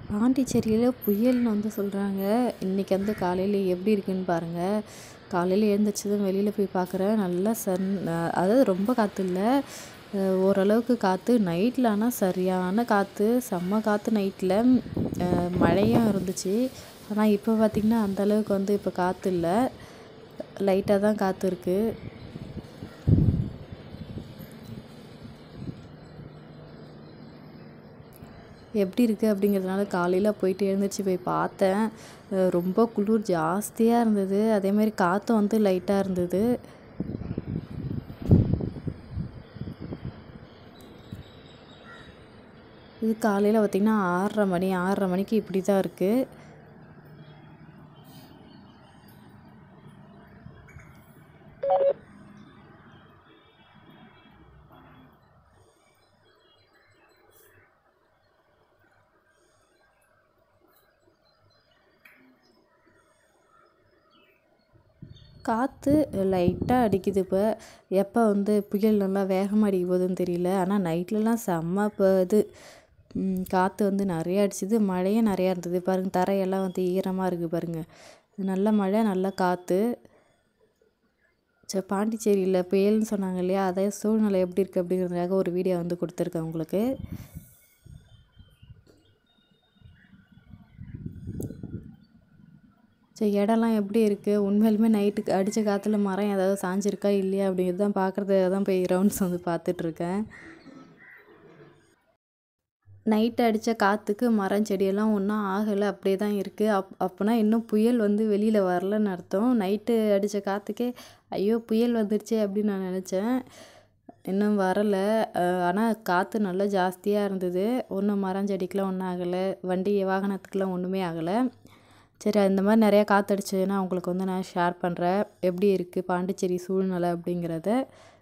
பாண்டிச்சேரியில் புயல்னு வந்து சொல்கிறாங்க இன்றைக்கி வந்து காலையில் எப்படி இருக்குன்னு பாருங்கள் காலையில் எழுந்திரிச்சதும் வெளியில் போய் பார்க்குறேன் நல்லா சன் அதாவது ரொம்ப காற்று இல்லை ஓரளவுக்கு காற்று நைட்டில் ஆனால் சரியான காற்று செம்ம காற்று நைட்டில் மழையும் இருந்துச்சு ஆனால் இப்போ பார்த்திங்கன்னா அந்தளவுக்கு வந்து இப்போ காற்று இல்லை லைட்டாக தான் காற்று இருக்குது எப்படி இருக்குது அப்படிங்கிறதுனால காலையில் போயிட்டு எழுந்திரிச்சு போய் பார்த்தேன் ரொம்ப குளிர் ஜாஸ்தியாக இருந்தது அதேமாதிரி காற்றும் வந்து லைட்டாக இருந்தது இது காலையில் பார்த்திங்கன்னா ஆறரை மணி ஆறரை மணிக்கு இப்படி தான் இருக்குது காற்று லைட்டாக அடிக்குது இப்போ எப்போ வந்து புயல் நல்லா வேகமாக அடிக்க போகுதுன்னு தெரியல ஆனால் நைட்லலாம் செம்ம இப்போ இது காற்று வந்து நிறையா அடிச்சுது மழையும் நிறையா இருந்தது பாருங்கள் தரையெல்லாம் வந்து ஈரமாக இருக்குது பாருங்கள் நல்ல மழை நல்ல காற்று சரி பாண்டிச்சேரியில் புயல்னு சொன்னாங்க இல்லையா அதே சூழ்நிலை எப்படி இருக்குது அப்படிங்கிறதுக்காக ஒரு வீடியோ வந்து கொடுத்துருக்கேன் உங்களுக்கு சரி இடம்லாம் எப்படி இருக்குது உண்மையிலுமே நைட்டுக்கு அடித்த காற்றுல மரம் ஏதாவது சாஞ்சிருக்கா இல்லையா அப்படிங்கிறது தான் பார்க்குறதுக்காக தான் போய் ரவுண்ட்ஸ் வந்து பார்த்துட்ருக்கேன் நைட்டு அடித்த காற்றுக்கு மரம் செடியெல்லாம் ஒன்றும் ஆகலை அப்படியே தான் இருக்குது அப் அப்போனா இன்னும் புயல் வந்து வெளியில் வரலன்னு அர்த்தம் நைட்டு அடித்த காற்றுக்கே ஐயோ புயல் வந்துடுச்சே அப்படின்னு நான் நினச்சேன் இன்னும் வரலை ஆனால் காற்று நல்லா ஜாஸ்தியாக இருந்தது ஒன்றும் மரம் செடிக்கெலாம் ஒன்றும் ஆகலை வண்டி வாகனத்துக்கெலாம் ஒன்றுமே ஆகலை சரி இந்த மாதிரி நிறையா காற்றடிச்சதுன்னா உங்களுக்கு வந்து நான் ஷேர் பண்ணுறேன் எப்படி இருக்குது பாண்டிச்சேரி சூழ்நிலை அப்படிங்கிறத